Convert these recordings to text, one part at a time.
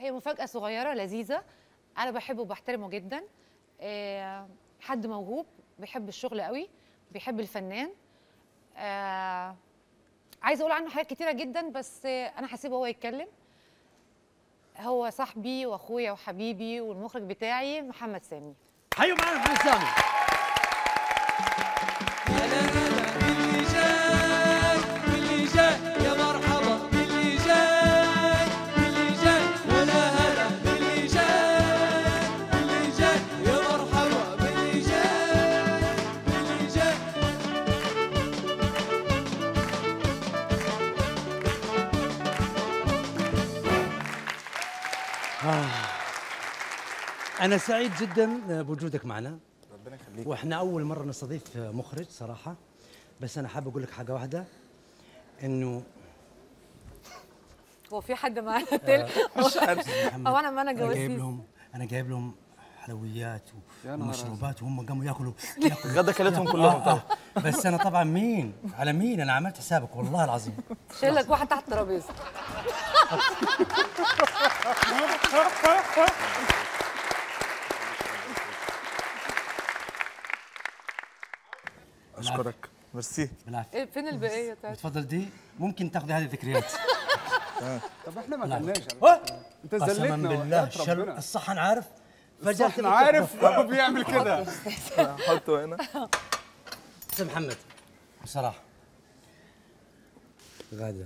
هي مفاجاه صغيره لذيذه انا بحبه وبحترمه جدا آه، حد موهوب بيحب الشغل قوي بيحب الفنان آه، عايزه اقول عنه حاجات كتيره جدا بس آه، انا هسيبه هو يتكلم هو صاحبي واخويا وحبيبي والمخرج بتاعي محمد سامي حيوا معنا محمد سامي باللي جاي باللي جاي يا مرحبا باللي جاي باللي جاي ولا هلا باللي جاي باللي جاي يا مرحبا باللي جاي باللي جاي انا سعيد جدا بوجودك معنا ربنا يخليك واحنا اول مره نستضيف مخرج صراحه بس انا حابب اقول لك حاجه واحده انه هو في حد معانا تل مش عارف محمد او انا ما انا انا جايب جوزي لهم انا جايب لهم حلويات و- يا نهار ومشروبات وهم قاموا ياكلوا ياكلوا غدا كلتهم كلهم طبعا بس انا طبعا مين على مين انا عملت حسابك والله العظيم شيل لك واحد تحت الترابيزه اشكرك ميرسي بالعافيه إيه، فين البقيه بتاعتي تفضل دي ممكن تاخذي هذه الذكريات طب احنا ما كناش أه؟ انت قسما زلتنا بالله وحياة الشل... ربنا الصحن عارف فجأة صح انا عارف هو بيعمل كده حطه هنا استاذ محمد بصراحه غادة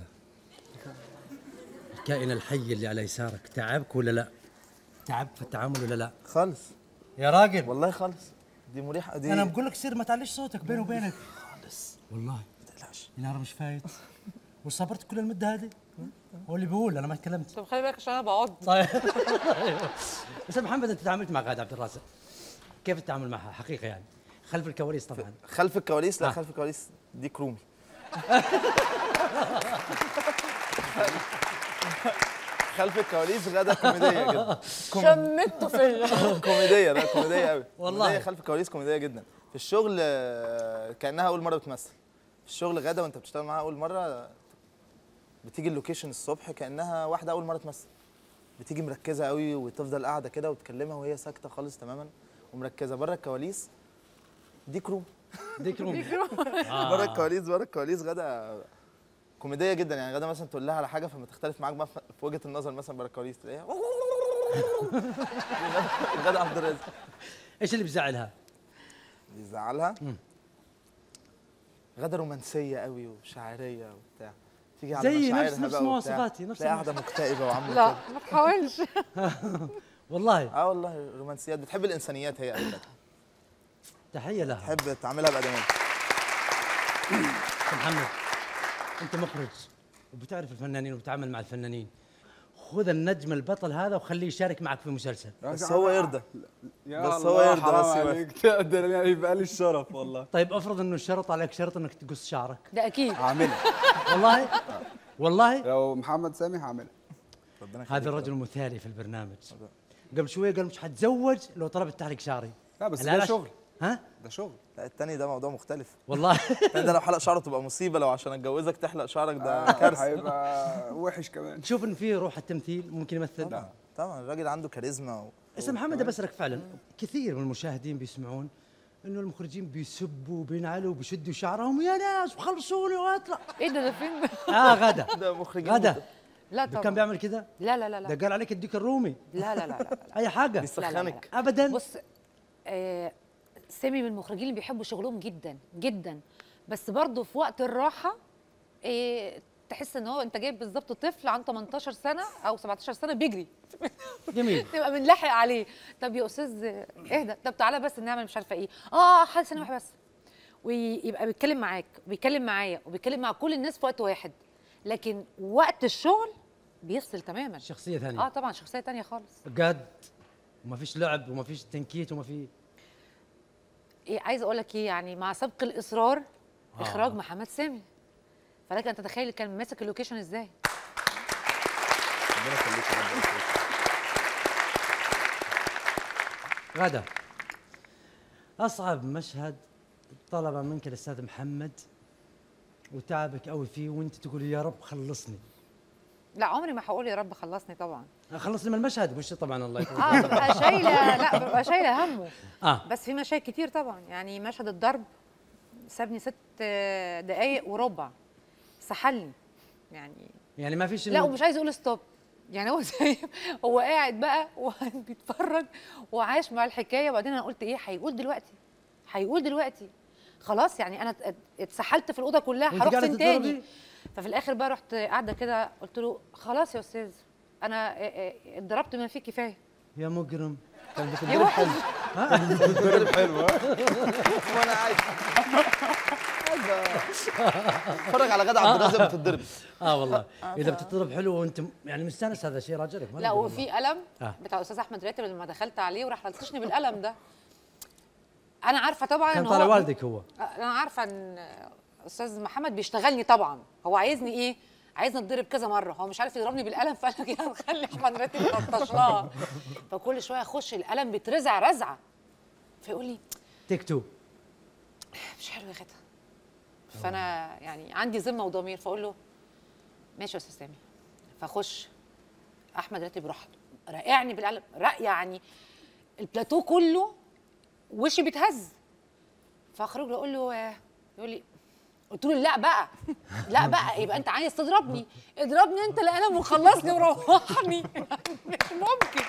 الكائن الحي اللي على يسارك تعبك ولا لا؟ تعب في التعامل ولا لا؟ خالص يا راجل والله خالص دي مريحه دي انا بقول لك سير ما تعليش صوتك بيني وبينك خالص والله ما تقلقش النهار مش فايت وصبرت كل المده هذه هو اللي بيقول انا ما تكلمت طب خلي بالك عشان انا بقعد طيب استاذ محمد انت تعاملت مع غادة عبد الرازق كيف التعامل معها حقيقه يعني خلف الكواليس طبعا خلف الكواليس لا آه. خلف الكواليس دي كرومي خلف الكواليس غدا كوميديه جدا شمته فيا كوميديه لا كوميديه قوي والله. كوميدية خلف الكواليس كوميديه جدا في الشغل آه، كانها اول مره بتمثل في الشغل غدا وانت بتشتغل معاها اول مره بتيجي اللوكيشن الصبح كانها واحده اول مره تمثل بتيجي مركزه قوي وتفضل قاعده كده وتكلمها وهي ساكته خالص تماما ومركزه بره الكواليس دي كروم ديك رومي بره الكواليس بره الكواليس غدا كوميديه جدا يعني غدا مثلا تقول لها على حاجه فما تختلف معاك بقى في وجهه النظر مثلا بره الكواليس تلاقيها غدا عبد الرازق ايش اللي بزعلها؟ بيزعلها غدا رومانسيه قوي وشاعريه وبتاع تيجي على زي مشاعرها نفس- نفس بقى وبتاع. مواصفاتي، نفس تلاقيها قاعده مكتئبه وعامله لا كده ما تحاولش والله اه والله رومانسيات بتحب الانسانيات هي قوي تحيه لها تحب تعملها بادميه استاذ محمد انت مخرج وبتعرف الفنانين وبتعامل مع الفنانين خذ النجم البطل هذا وخليه يشارك معك في مسلسل بس هو يرضى يا بس الله هو يرضى حرام بس يوافق. عليك تقدر يعني يبقى لي الشرف والله طيب افرض انه شرط عليك شرط انك تقص شعرك ده اكيد هعملها والله والله لو محمد سامي هعملها ربنا يخليك هذا الرجل مثالي في البرنامج قبل شويه قال مش حتزوج لو طلبت تحلق شعري لا بس لا ده لا شغل ها ده شغل لا التاني ده موضوع مختلف والله التاني ده لو حلق شعره تبقى مصيبه لو عشان اتجوزك تحلق شعرك ده كارثه هيبقى وحش كمان تشوف ان في روح التمثيل ممكن يمثل طبعا طبعا الراجل عنده كاريزما و... استاذ محمد بسألك فعلا كثير من المشاهدين بيسمعون انه المخرجين بيسبوا وبينعلوا وبيشدوا شعرهم يا ناس وخلصوني واطلع ايه ده ده فين اه غدا ده مخرجين غدا لا ده كان طبعا بيعمل كده لا لا لا لا ده قال عليك الديك الرومي لا لا لا لا اي حاجه بيسخنك ابدا بص آه سامي من المخرجين اللي بيحبوا شغلهم جدا جدا بس برضه في وقت الراحه آه تحس ان هو انت جايب بالظبط طفل عنده 18 سنه او 17 سنه بيجري جميل تبقى بنلاحق عليه طب يا استاذ اهدى طب تعالى بس نعمل مش عارفه ايه اه حد ثانيه واحده بس ويبقى بيتكلم معاك وبيتكلم معايا وبيتكلم مع كل الناس في وقت واحد لكن وقت الشغل بيفصل تماما شخصيه اه ثانيه طبعا شخصيه تانية خالص قد وما فيش لعب وما فيش تنكيت وما في ايه عايزه اقول لك ايه يعني مع سبق الاصرار آه. اخراج محمد سامي فلك ان تتخيل كان ماسك اللوكيشن ازاي ربنا يخليك يا رب. غدا اصعب مشهد طلب منك الاستاذ محمد وتعبك قوي فيه وانت تقول يا رب خلصني لا عمري ما هقول يا رب خلصني طبعا خلصني من المشهد مش طبعا الله يكون اه ببقى شايله لا ببقى شايله همه اه بس في مشاهد كتير طبعا يعني مشهد الضرب سابني ست دقايق وربع سحلني يعني يعني ما فيش لا إنه- ومش عايز يقول ستوب يعني هو سايب هو قاعد بقى وبيتفرج وعايش مع الحكايه وبعدين انا قلت ايه هيقول دلوقتي هيقول دلوقتي خلاص يعني انا ات- اتسحلت في الاوضه كلها وأنت هروح قاعدة فين تاني تتضربي؟ ففي الاخر بقى رحت قاعده كده قلت له خلاص يا استاذ انا اه، اه، اتضربت ما فيه كفايه يا مجرم كان يا بتدرب واحد حلو حلو ها؟ وانا عايز عايز اتفرج على غدا عبد الرازق بتتضرب اه والله اذا بتضرب حلو وانت م- يعني مستانس هذا شيء راجلك ما لا نقول والله. وفي قلم آه. بتاع الاستاذ احمد راتب لما دخلت عليه وراح لطشني بالقلم ده انا عارفه طبعا كان إن طالع هو- والدك هو انا عارفه ان استاذ محمد بيشتغلني طبعا هو عايزني ايه عايزني اتضرب كذا مره هو مش عارف يضربني بالقلم فقال لك يا نخلي احمد راتب يلطشناها فكل شويه اخش القلم بيترزع رزعه فيقول لي تيك تو مش حلو يا غدا فانا يعني عندي ذمه وضمير فاقول له ماشي يا استاذ سامي فاخش احمد راتب راح رقعني بالقلم رق يعني البلاتو كله وشي بيتهز فاخرج له اقول له آه، يقول لي قلت له لا بقى لا بقى يبقى انت عايز تضربني اضربني انت القلم وخلصني وروحني مش ممكن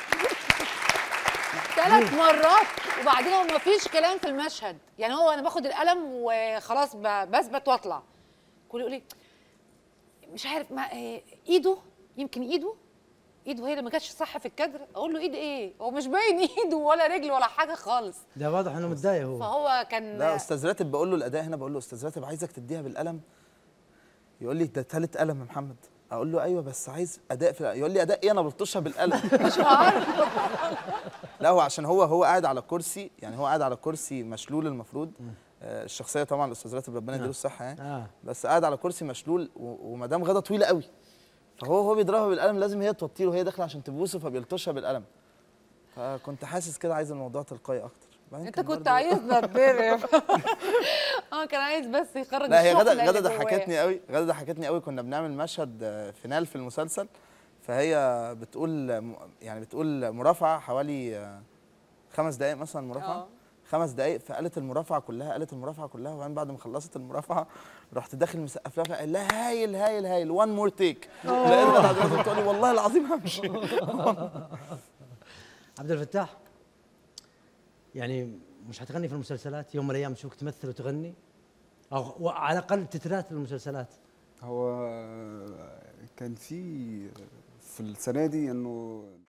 ثلاث مرات وبعدين هو ما فيش كلام في المشهد يعني هو انا باخد القلم وخلاص ب- بثبت واطلع كل يقول لي مش عارف ما إيه، ايده يمكن ايده ايده هي اللي ما كانتش صح في الكادر اقول له ايد ايه هو مش باين ايده ولا رجل ولا حاجه خالص ده واضح انه متضايق هو فهو كان لا استاذ راتب بقول له الاداء هنا بقول له استاذ راتب عايزك تديها بالقلم يقول لي ده تالت قلم يا محمد اقول له ايوه بس عايز اداء في يقول لي اداء ايه انا بلطشها بالقلم مش عارف لا هو عشان هو هو قاعد على كرسي يعني هو قاعد على كرسي مشلول المفروض آه، الشخصيه طبعا الاستاذ راتب ربنا يديله الصحه يعني اه بس قاعد على كرسي مشلول و- ومدام غدا طويله قوي فهو هو بيضربها بالقلم لازم هي توطيه وهي داخله عشان تبوسه فبيلطشها بالقلم فكنت حاسس كده عايز الموضوع تلقائي اكتر بعدين انت كان كنت برضه- عايزنا نتضرب اه كان عايز بس يخرج لا هي الشحنة غدا غدا اللي جواه. ضحكتني قوي غدا ضحكتني قوي كنا بنعمل مشهد آه، فينال في المسلسل فهي بتقول م- يعني بتقول مرافعه حوالي آه، خمس دقائق مثلا مرافعه آه. خمس دقائق فقالت المرافعه كلها قالت المرافعه كلها وبعدين بعد ما خلصت المرافعه رحت داخل مسقف لها فقال لها هايل هايل هايل وان مور تيك لقيت غدا عبد الرازق بتقول لي والله العظيم همشي عبد الفتاح يعني مش حتغني في المسلسلات يوم من الايام نشوفك تمثل وتغني او على الاقل تترات بالمسلسلات هو كان في في السنه دي انه